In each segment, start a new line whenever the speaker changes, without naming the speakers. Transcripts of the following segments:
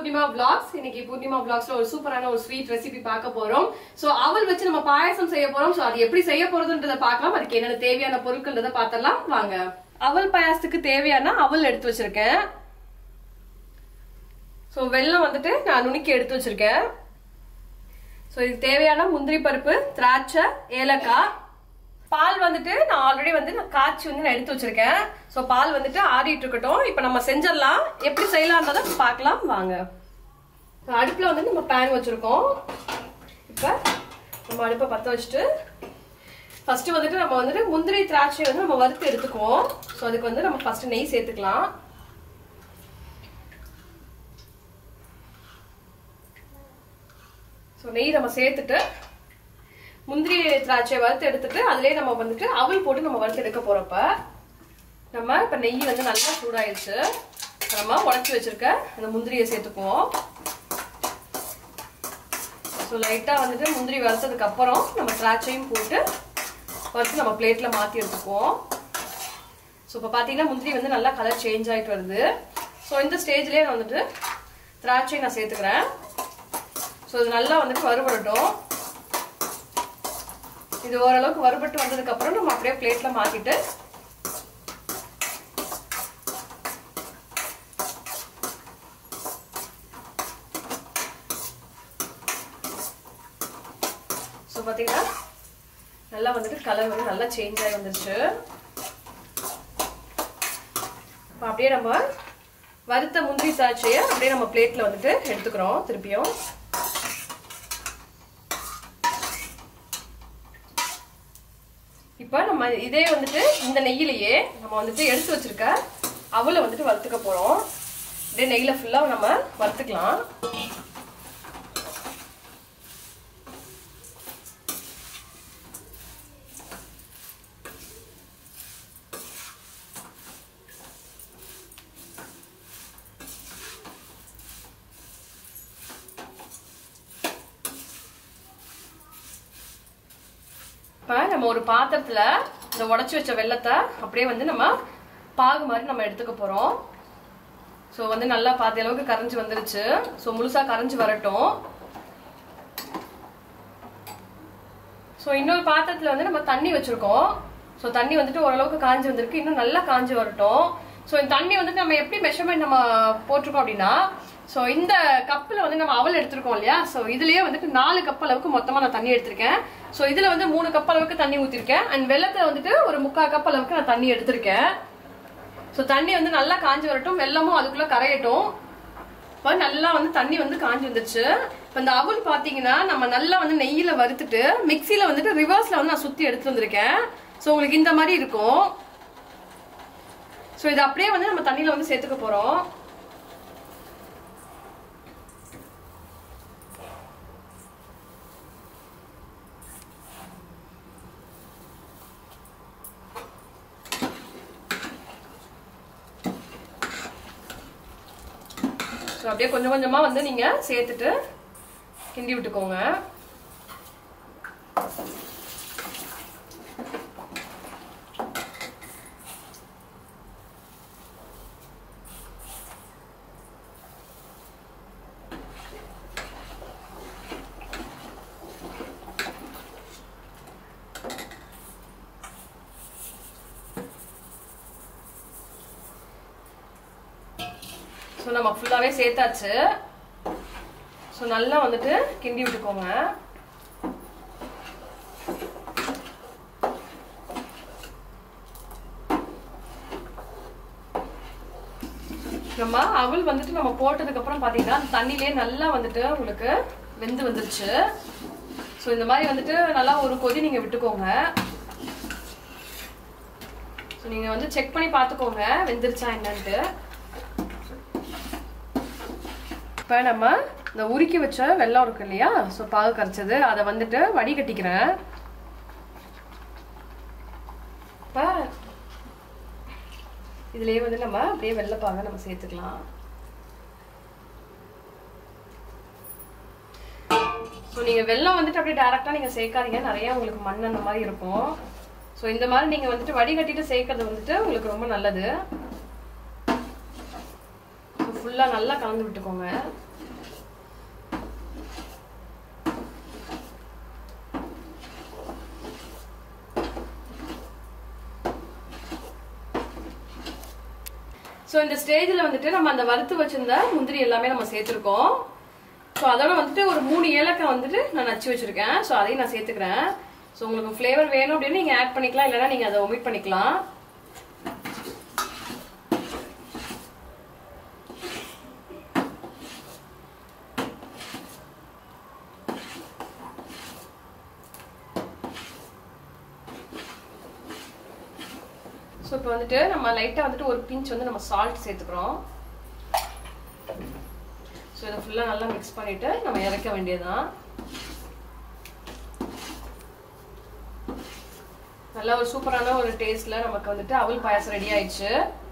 Purnima vlogs இன்னைக்கு பூர்ணிமா vlogsல ஒரு சூப்பரான ஒரு ஸ்வீட் ரெசிபி பார்க்க போறோம் சோ அவல் வச்சு நம்ம பாயாசம் செய்ய போறோம் சோ அது எப்படி செய்ய போறதுன்றத பார்க்கலாம் அதுக்கு என்னென்ன தேவையான பொருட்கள்ன்றத பார்த்தலாம் வாங்க அவல் பாயாசத்துக்கு தேவையான அவல் எடுத்து வச்சிருக்கேன் சோ வெல்லம் வந்துட்டு நான் நுணுக்கி எடுத்து வச்சிருக்கேன் சோ இதுக்கு தேவையான முந்திரி பருப்பு திராட்சை ஏலக்காய் பால் வந்துட்டு நான் ஆல்ரெடி வந்து நான் காய்ச்சி வந்து நான் எடுத்து வச்சிருக்கேன் ஸோ பால் வந்துட்டு ஆடிட்டு இருக்கட்டும் இப்போ நம்ம செஞ்சிடலாம் எப்படி செய்யலாம்ன்றத பார்க்கலாம் வாங்க அடுப்பில் வந்து நம்ம பேன் வச்சிருக்கோம் இப்போ நம்ம அடுப்பை பற்ற வச்சுட்டு ஃபர்ஸ்ட் வந்துட்டு நம்ம வந்துட்டு முந்திரி திராட்சை வந்து நம்ம வறுத்து எடுத்துக்குவோம் ஸோ அதுக்கு வந்து நம்ம ஃபர்ஸ்ட் நெய் சேர்த்துக்கலாம் ஸோ நெய் நம்ம சேர்த்துட்டு முந்திரி திராட்சை வறுத்து எடுத்துட்டு அதுலயே நம்ம வந்துட்டு அவல் போட்டு நம்ம வறுத்து எடுக்க போறப்ப நம்ம இப்ப நெய் வந்து நல்லா சூடாயிருச்சு நம்ம உடச்சி வச்சிருக்க அந்த முந்திரியை சேர்த்துக்குவோம் ஸோ லைட்டாக வந்துட்டு முந்திரி வறுத்ததுக்கு அப்புறம் நம்ம திராட்சையும் போட்டு வறுத்து நம்ம பிளேட்ல மாற்றி எடுத்துக்குவோம் ஸோ இப்போ பார்த்தீங்கன்னா முந்திரி வந்து நல்லா கலர் சேஞ்ச் ஆகிட்டு வருது ஸோ இந்த ஸ்டேஜ்லேயே நான் வந்துட்டு திராட்சை நான் சேர்த்துக்கிறேன் ஸோ இது நல்லா வந்துட்டு வறுபடட்டும் இது ஓரளவுக்கு வறுபட்டு வந்ததுக்கு அப்புறம் நம்ம அப்படியே பிளேட்ல மாத்திட்டு ஸோ பார்த்தீங்கன்னா நல்லா வந்துட்டு கலர் வந்து நல்லா சேஞ்ச் ஆகி வந்துருச்சு இப்போ அப்படியே நம்ம வறுத்த முந்திரி திராட்சையை அப்படியே நம்ம பிளேட்ல வந்துட்டு எடுத்துக்கிறோம் திருப்பியும் இப்போ நம்ம இதே வந்துட்டு இந்த நெய்யிலேயே நம்ம வந்துட்டு எடுத்து வச்சிருக்க அவளை வந்துட்டு வறுத்துக்க போறோம் இதே நெய்யில ஃபுல்லா நம்ம வறுத்துக்கலாம் இப்போ நம்ம ஒரு பாத்திரத்துல இந்த உடச்சி வச்ச வெள்ளத்தை அப்படியே வந்து நம்ம பாகு மாதிரி நம்ம எடுத்துக்க போறோம் ஸோ வந்து நல்லா பாதி அளவுக்கு கரைஞ்சி வந்துருச்சு ஸோ முழுசா கரைஞ்சி வரட்டும் ஸோ இன்னொரு பாத்திரத்துல வந்து நம்ம தண்ணி வச்சிருக்கோம் ஸோ தண்ணி வந்துட்டு ஓரளவுக்கு காஞ்சி வந்திருக்கு இன்னும் நல்லா காஞ்சி வரட்டும் ஸோ இந்த தண்ணி வந்துட்டு நம்ம எப்படி மெஷர்மெண்ட் நம்ம போட்டிருக்கோம் அப்படின்னா ஸோ இந்த கப்பில் வந்து நம்ம அவல் எடுத்திருக்கோம் இல்லையா ஸோ இதுலயே வந்துட்டு நாலு கப் அளவுக்கு மொத்தமாக நான் தண்ணி எடுத்திருக்கேன் ஸோ இதில் வந்து மூணு கப் அளவுக்கு தண்ணி ஊற்றிருக்கேன் அண்ட் வெள்ளத்தில் வந்துட்டு ஒரு முக்கால் கப் அளவுக்கு நான் தண்ணி எடுத்திருக்கேன் ஸோ தண்ணி வந்து நல்லா காஞ்சி வரட்டும் வெள்ளமும் அதுக்குள்ளே கரையட்டும் இப்போ நல்லா வந்து தண்ணி வந்து காஞ்சி வந்துருச்சு இப்போ இந்த அவல் பார்த்தீங்கன்னா நம்ம நல்லா வந்து நெய்யில் வறுத்துட்டு மிக்சியில் வந்துட்டு ரிவர்ஸில் வந்து நான் சுற்றி எடுத்துட்டு வந்திருக்கேன் ஸோ உங்களுக்கு இந்த மாதிரி இருக்கும் ஸோ இது அப்படியே வந்து நம்ம தண்ணியில் வந்து சேர்த்துக்க போகிறோம் ஸோ அப்படியே கொஞ்சம் கொஞ்சமாக வந்து நீங்கள் சேர்த்துட்டு கிண்டி விட்டுக்கோங்க ஸோ நம்ம ஃபுல்லாகவே சேர்த்தாச்சு ஸோ நல்லா வந்துட்டு கிண்டி விட்டுக்கோங்க நம்ம அவல் வந்துட்டு நம்ம போட்டதுக்கு அப்புறம் பாத்தீங்கன்னா அந்த தண்ணிலே நல்லா வந்துட்டு உங்களுக்கு வெந்து வந்துருச்சு ஸோ இந்த மாதிரி வந்துட்டு நல்லா ஒரு கொதி நீங்க விட்டுக்கோங்க ஸோ நீங்க வந்து செக் பண்ணி பார்த்துக்கோங்க வெந்துருச்சா என்னன்ட்டு இப்போ நம்ம இந்த உருக்கி வச்ச வெள்ளம் இருக்கு இல்லையா ஸோ பாகு கரைச்சது அதை வந்துட்டு வடிகட்டிக்கிறேன் இப்போ இதுலயே வந்து நம்ம அப்படியே வெள்ளைப்பாக நம்ம சேர்த்துக்கலாம் ஸோ நீங்கள் வெள்ளம் வந்துட்டு அப்படியே டேரெக்டாக நீங்கள் சேர்க்காதீங்க நிறைய உங்களுக்கு மண் அந்த மாதிரி இருக்கும் ஸோ இந்த மாதிரி நீங்கள் வந்துட்டு வடிகட்டிட்டு சேர்க்கறது வந்துட்டு உங்களுக்கு ரொம்ப நல்லது ஃபுல்லாக நல்லா கலந்து விட்டுக்கோங்க ஸோ இந்த ஸ்டேஜில் வந்துட்டு நம்ம அந்த வறுத்து வச்சிருந்த முந்திரி எல்லாமே நம்ம சேர்த்துருக்கோம் ஸோ அதோட வந்துட்டு ஒரு மூணு ஏலக்காய் வந்துட்டு நான் நச்சு வச்சிருக்கேன் ஸோ அதையும் நான் சேர்த்துக்கிறேன் ஸோ உங்களுக்கு ஃப்ளேவர் வேணும் அப்படின்னு நீங்கள் ஆட் பண்ணிக்கலாம் இல்லைன்னா நீங்கள் அதை ஒமிட் பண்ணிக்கலாம் ஸோ இப்போ வந்துட்டு நம்ம லைட்டாக வந்துட்டு ஒரு பிஞ்ச் வந்து நம்ம சால்ட் சேர்த்துக்கிறோம் ஸோ இதை ஃபுல்லாக நல்லா மிக்ஸ் பண்ணிட்டு நம்ம இறக்க வேண்டியதுதான் நல்ல ஒரு சூப்பரான ஒரு டேஸ்ட்ல நமக்கு வந்துட்டு அவல் பாயாசம் ரெடி ஆயிடுச்சு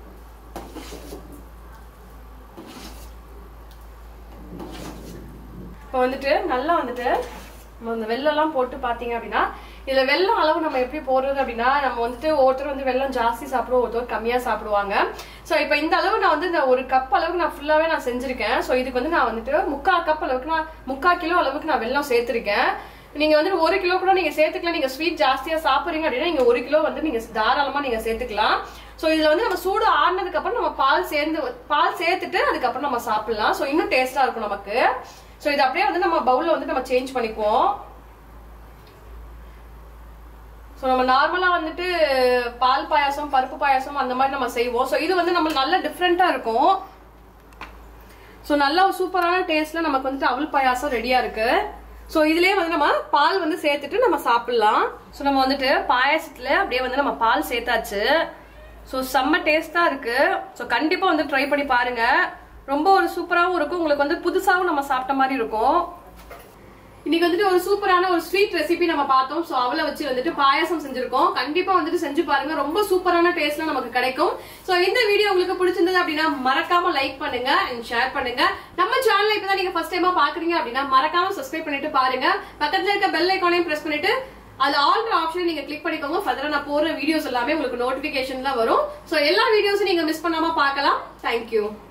இப்போ வந்துட்டு நல்லா வந்துட்டு நம்ம இந்த வெள்ளம்லாம் போட்டு பார்த்தீங்க அப்படின்னா இதுல வெள்ளம் அளவு நம்ம எப்படி போடுறது அப்படின்னா நம்ம வந்துட்டு ஒருத்தர் வந்து வெள்ளம் ஜாஸ்தி சாப்பிடுவோம் ஒருத்தர் கம்மியா சாப்பிடுவாங்க ஸோ இப்போ இந்த அளவு நான் வந்து இந்த ஒரு கப் அளவுக்கு நான் ஃபுல்லாவே நான் செஞ்சிருக்கேன் ஸோ இதுக்கு வந்து நான் வந்துட்டு முக்கால் கப் அளவுக்கு நான் முக்கால் கிலோ அளவுக்கு நான் வெள்ளம் சேர்த்திருக்கேன் நீங்க வந்து ஒரு கிலோ கூட நீங்க சேர்த்துக்கலாம் நீங்க ஸ்வீட் ஜாஸ்தியா சாப்பிடுறீங்க அப்படின்னா நீங்க ஒரு கிலோ வந்து நீங்க தாராளமா நீங்க சேர்த்துக்கலாம் ஸோ இதுல வந்து நம்ம சூடு ஆறுனதுக்கு அப்புறம் நம்ம பால் சேர்ந்து பால் சேர்த்துட்டு அதுக்கப்புறம் நம்ம சாப்பிடலாம் ஸோ இன்னும் டேஸ்டா இருக்கும் நமக்கு ஸோ இது அப்படியே வந்து நம்ம பவுல்ல வந்து நம்ம சேஞ்ச் பண்ணிக்குவோம் ஸோ நம்ம நார்மலா வந்துட்டு பால் பாயாசம் பருப்பு பாயாசம் அந்த மாதிரி நம்ம செய்வோம் ஸோ இது வந்து நம்ம நல்ல டிஃப்ரெண்டா இருக்கும் ஸோ நல்ல ஒரு சூப்பரான டேஸ்ட்ல நமக்கு வந்துட்டு அவல் பாயாசம் ரெடியா இருக்கு ஸோ இதுலயே வந்து நம்ம பால் வந்து சேர்த்துட்டு நம்ம சாப்பிடலாம் ஸோ நம்ம வந்துட்டு பாயாசத்துல அப்படியே வந்து நம்ம பால் சேர்த்தாச்சு ஸோ செம்ம டேஸ்டா இருக்கு ஸோ கண்டிப்பா வந்து ட்ரை பண்ணி பாருங்க ரொம்ப ஒரு சூப்பராகவும் இருக்கும் உங்களுக்கு வந்து புதுசாகவும் நம்ம சாப்பிட்ட மாதிரி இருக்கும் இன்னைக்கு வந்துட்டு ஒரு சூப்பரான ஒரு ஸ்வீட் ரெசிபி நம்ம பார்த்தோம் சோ அவளை வச்சு வந்துட்டு பாயாசம் செஞ்சிருக்கோம் கண்டிப்பா வந்துட்டு செஞ்சு பாருங்க ரொம்ப சூப்பரான டேஸ்ட்ல நமக்கு கிடைக்கும் சோ இந்த வீடியோ உங்களுக்கு பிடிச்சிருந்தது அப்படின்னா மறக்காம லைக் பண்ணுங்க அண்ட் ஷேர் பண்ணுங்க நம்ம சேனல் இப்பதான் நீங்க ஃபர்ஸ்ட் டைமா பாக்குறீங்க அப்படின்னா மறக்காம சப்ஸ்கிரைப் பண்ணிட்டு பாருங்க பக்கத்துல இருக்க பெல் ஐக்கானையும் பிரஸ் பண்ணிட்டு அது ஆல்ட்ரு ஆப்ஷன் நீங்க கிளிக் பண்ணிக்கோங்க ஃபர்தரா நான் போடுற வீடியோஸ் எல்லாமே உங்களுக்கு நோட்டிபிகேஷன்ல வரும் சோ எல்லா வீடியோஸும் நீங்க மிஸ் பண்ணாம பார்க்கலாம் தேங்க்யூ